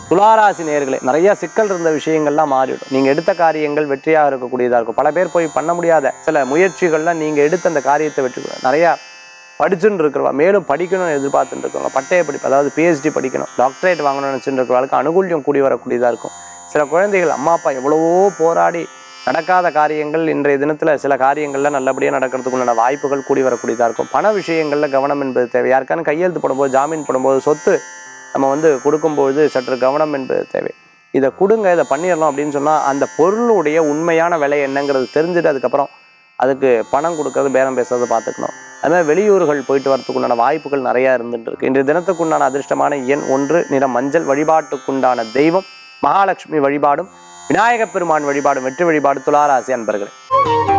துளாராசி நேர்களே நிறைய சிக்கல் இருந்த விஷயங்கள்லாம் மாறிடும் நீங்கள் எடுத்த காரியங்கள் வெற்றியாக இருக்கக்கூடியதாக இருக்கும் பல பேர் போய் பண்ண முடியாத சில முயற்சிகள்லாம் நீங்கள் எடுத்த அந்த காரியத்தை வெற்றி நிறையா படிச்சுன்னு இருக்கிறவா மேலும் படிக்கணும்னு எதிர்பார்த்துட்டு இருக்கவங்க பட்டய படிப்பு அதாவது பிஹெச்டி படிக்கணும் டாக்டரேட் வாங்கணும்னு நினச்சிட்டு இருக்கிறவங்களுக்கு அனுகூல்யம் கூடி வரக்கூடியதாக இருக்கும் சில குழந்தைகள் அம்மா அப்பா எவ்வளவோ போராடி நடக்காத காரியங்கள் இன்றைய தினத்தில் சில காரியங்கள்ல நல்லபடியாக நடக்கிறதுக்குண்டான வாய்ப்புகள் கூடி வரக்கூடியதாக இருக்கும் பண விஷயங்களில் கவனம் என்பது தேவை யாருக்கான கையெழுத்து போடும்போது ஜாமீன் போடும்போது சொத்து நம்ம வந்து கொடுக்கும்பொழுது சற்று கவனம் என்பது தேவை இதை கொடுங்க இதை பண்ணிடலாம் அப்படின்னு சொன்னால் அந்த பொருளுடைய உண்மையான விலை என்னங்கிறது தெரிஞ்சுட்டு அதுக்கப்புறம் அதுக்கு பணம் கொடுக்கறது பேரம் பேசுறது பார்த்துக்கணும் அது மாதிரி வெளியூர்கள் போயிட்டு வரதுக்குண்டான வாய்ப்புகள் நிறையா இருந்துட்டு இருக்கு இன்றைய தினத்துக்குண்டான அதிர்ஷ்டமான எண் ஒன்று நிறம் மஞ்சள் வழிபாட்டுக்குண்டான தெய்வம் மகாலட்சுமி வழிபாடும் விநாயகப் பெருமான் வழிபாடும் வெற்றி வழிபாடு துளாராசி அன்பர்களே